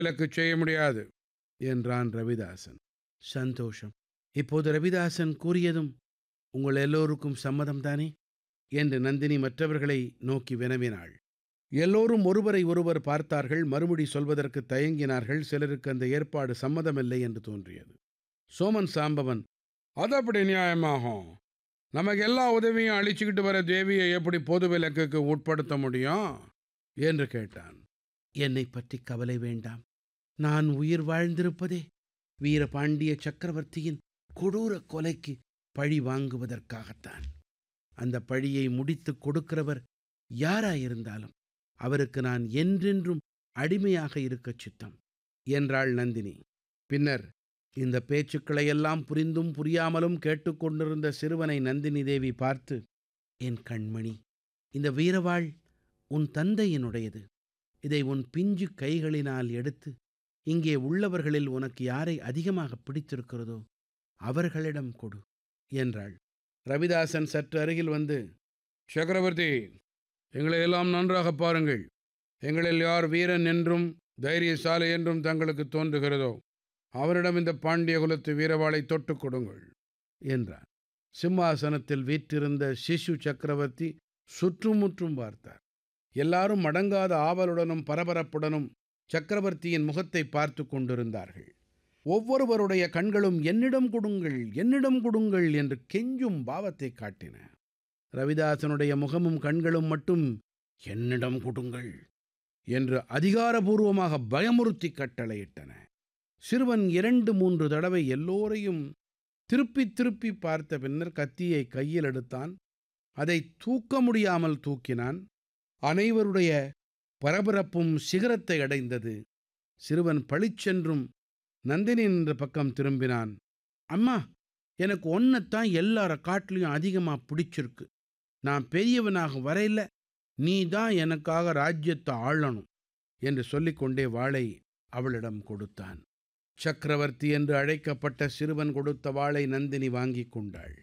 விலக்கு செய்ய முடியாது என்றான் ரவிதாசன் சந்தோஷம் இப்போது ரவிதாசன் கூறியதும் உங்கள் எல்லோருக்கும் சம்மதம்தானே என்று நந்தினி மற்றவர்களை நோக்கி வினவினாள் எல்லோரும் ஒருவரை ஒருவர் பார்த்தார்கள் மறுமொழி சொல்வதற்கு தயங்கினார்கள் சிலருக்கு அந்த ஏற்பாடு சம்மதமில்லை என்று தோன்றியது சோமன் சாம்பவன் அது அப்படி நியாயமாகும் நமக்கு எல்லா உதவியும் அழிச்சுக்கிட்டு வர தேவியை எப்படி பொது விலக்குக்கு உட்படுத்த முடியும் என்று கேட்டான் என்னை பற்றி கவலை வேண்டாம் நான் உயிர் வாழ்ந்திருப்பதே வீரபாண்டிய சக்கரவர்த்தியின் கொடூர கொலைக்கு பழி வாங்குவதற்காகத்தான் அந்த பழியை முடித்துக் கொடுக்கிறவர் யாராயிருந்தாலும் அவருக்கு நான் என்றென்றும் அடிமையாக இருக்கச் சித்தம் என்றாள் நந்தினி பின்னர் இந்த பேச்சுக்களை எல்லாம் புரிந்தும் புரியாமலும் கேட்டுக்கொண்டிருந்த சிறுவனை நந்தினி தேவி பார்த்து என் கண்மணி இந்த வீரவாள் உன் தந்தையினுடையது இதை உன் பிஞ்சு கைகளினால் எடுத்து இங்கே உள்ளவர்களில் உனக்கு யாரை அதிகமாக பிடித்திருக்கிறதோ அவர்களிடம் கொடு என்றாள் ரவிதாசன் சற்று அருகில் வந்து சக்கரவர்த்தி எங்களை எல்லாம் நன்றாக பாருங்கள் எங்களில் யார் வீரன் என்றும் தைரியசாலி என்றும் தங்களுக்கு தோன்றுகிறதோ அவரிடம் இந்த பாண்டிய குலத்து வீரவாளை தொட்டுக் கொடுங்கள் என்றார் சிம்மாசனத்தில் வீற்றிருந்த சிசு சக்கரவர்த்தி சுற்றுமுற்றும் பார்த்தார் எல்லாரும் அடங்காத ஆவலுடனும் பரபரப்புடனும் சக்கரவர்த்தியின் முகத்தை பார்த்து கொண்டிருந்தார்கள் ஒவ்வொருவருடைய கண்களும் என்னிடம் கொடுங்கள் என்னிடம் கொடுங்கள் என்று கெஞ்சும் பாவத்தை காட்டின ரவிதாசனுடைய முகமும் கண்களும் மட்டும் என்னிடம் கொடுங்கள் என்று அதிகாரபூர்வமாக பயமுறுத்தி கட்டளையிட்டன சிறுவன் இரண்டு மூன்று தடவை எல்லோரையும் திருப்பி திருப்பி பார்த்த பின்னர் கத்தியை கையில் எடுத்தான் அதை தூக்க முடியாமல் தூக்கினான் அனைவருடைய பரபரப்பும் சிகரத்தை அடைந்தது சிறுவன் பளிச்சென்றும் நந்தினி என்ற பக்கம் திரும்பினான் அம்மா எனக்கு ஒன்னைத்தான் எல்லார காட்டிலையும் அதிகமாக பிடிச்சிருக்கு நான் பெரியவனாக வரையில நீ தான் எனக்காக ராஜ்யத்தை ஆளணும் என்று சொல்லிக்கொண்டே வாளை அவளிடம் கொடுத்தான் சக்கரவர்த்தி என்று அழைக்கப்பட்ட சிறுவன் கொடுத்த வாளை நந்தினி வாங்கிக் கொண்டாள்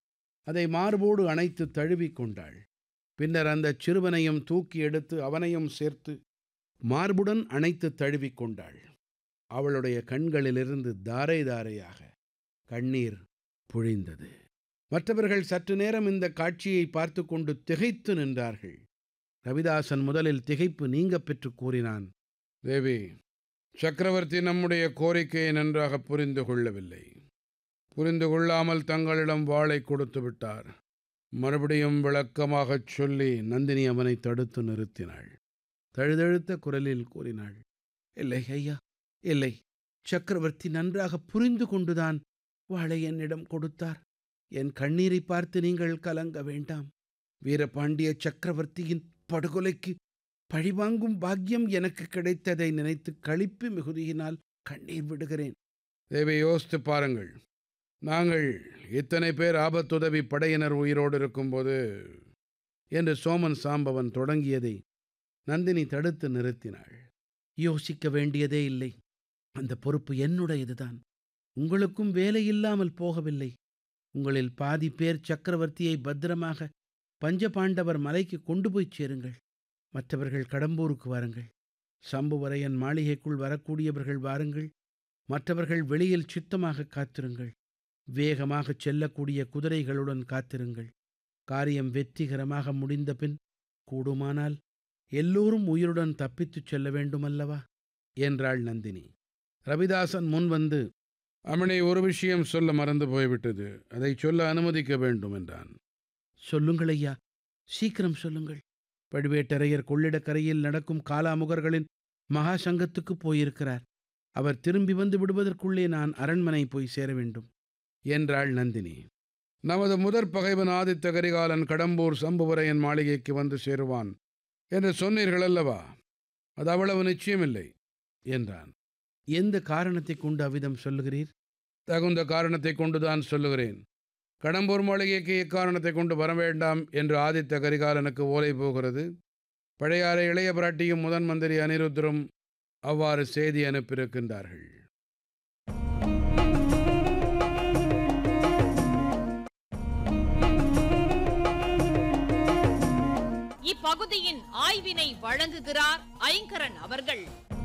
அதை மார்போடு அணைத்து தழுவிக் கொண்டாள் பின்னர் அந்தச் சிறுவனையும் தூக்கி எடுத்து அவனையும் சேர்த்து மார்புடன் அணைத்து தழுவிக் கொண்டாள் அவளுடைய கண்களிலிருந்து தாரை தாரையாக கண்ணீர் பொழிந்தது மற்றவர்கள் சற்று நேரம் இந்த காட்சியை பார்த்து கொண்டு திகைத்து நின்றார்கள் ரவிதாசன் முதலில் திகைப்பு நீங்கப் பெற்று கூறினான் தேவி சக்கரவர்த்தி நம்முடைய கோரிக்கையை நன்றாக புரிந்து கொள்ளவில்லை புரிந்து கொள்ளாமல் தங்களிடம் வாளை கொடுத்து விட்டார் மறுபடியும் விளக்கமாகச் சொல்லி நந்தினி அவனை தடுத்து நிறுத்தினாள் தழுதழுத்த குரலில் கூறினாள் இல்லை ஐயா இல்லை சக்கரவர்த்தி நன்றாக புரிந்து கொண்டுதான் வாளை என்னிடம் கொடுத்தார் என் கண்ணீரை பார்த்து நீங்கள் கலங்க வேண்டாம் வீரபாண்டிய சக்கரவர்த்தியின் படுகொலைக்கு பழிவாங்கும் பாக்கியம் எனக்கு கிடைத்ததை நினைத்து களிப்பு மிகுதியினால் கண்ணீர் விடுகிறேன் தேவை யோசித்து பாருங்கள் நாங்கள் இத்தனை பேர் ஆபத்துதவி படையினர் உயிரோடு இருக்கும்போது என்று சோமன் சாம்பவன் தொடங்கியதை நந்தினி தடுத்து நிறுத்தினாள் யோசிக்க வேண்டியதே இல்லை அந்த பொறுப்பு என்னுடையதுதான் உங்களுக்கும் வேலை இல்லாமல் போகவில்லை உங்களில் பாதி பேர் சக்கரவர்த்தியை பத்திரமாக பஞ்சபாண்டவர் மலைக்கு கொண்டு போய்ச் சேருங்கள் மற்றவர்கள் கடம்பூருக்கு வாருங்கள் சம்புவரையன் மாளிகைக்குள் வரக்கூடியவர்கள் வாருங்கள் மற்றவர்கள் வெளியில் சித்தமாக காத்திருங்கள் வேகமாகச் செல்லக்கூடிய குதிரைகளுடன் காத்திருங்கள் காரியம் வெற்றிகரமாக முடிந்த பின் கூடுமானால் எல்லோரும் உயிருடன் தப்பித்துச் செல்ல வேண்டுமல்லவா என்றாள் நந்தினி ரவிதாசன் முன் வந்து அமனை ஒரு விஷயம் சொல்ல மறந்து போய்விட்டது அதை சொல்ல அனுமதிக்க வேண்டும் என்றான் சொல்லுங்கள் ஐயா சீக்கிரம் சொல்லுங்கள் பழுவேட்டரையர் கொள்ளிடக்கரையில் நடக்கும் காலாமுகர்களின் மகா சங்கத்துக்கு போயிருக்கிறார் அவர் திரும்பி வந்து விடுவதற்குள்ளே நான் அரண்மனை போய் சேர வேண்டும் என்றாள் நந்தினி நமது முதற் பகைவன் ஆதித்த கரிகாலன் கடம்பூர் சம்புவரையன் மாளிகைக்கு வந்து சேருவான் என்று சொன்னீர்கள் அல்லவா அது அவ்வளவு நிச்சயமில்லை என்றான் எந்த காரணத்தை கொண்டு அவ்விதம் சொல்லுகிறீர் தகுந்த காரணத்தை கொண்டுதான் சொல்லுகிறேன் கடம்பூர் மாளிகைக்கு எக்காரணத்தை கொண்டு வர வேண்டாம் என்று ஆதித்த கரிகாலனுக்கு ஓலை போகிறது பழையாறை இளைய பிராட்டியும் முதன் மந்திரி அனிருத்தரும் அவ்வாறு செய்தி அனுப்பியிருக்கின்றார்கள் இப்பகுதியின் ஆய்வினை வழங்குகிறார் ஐங்கரன் அவர்கள்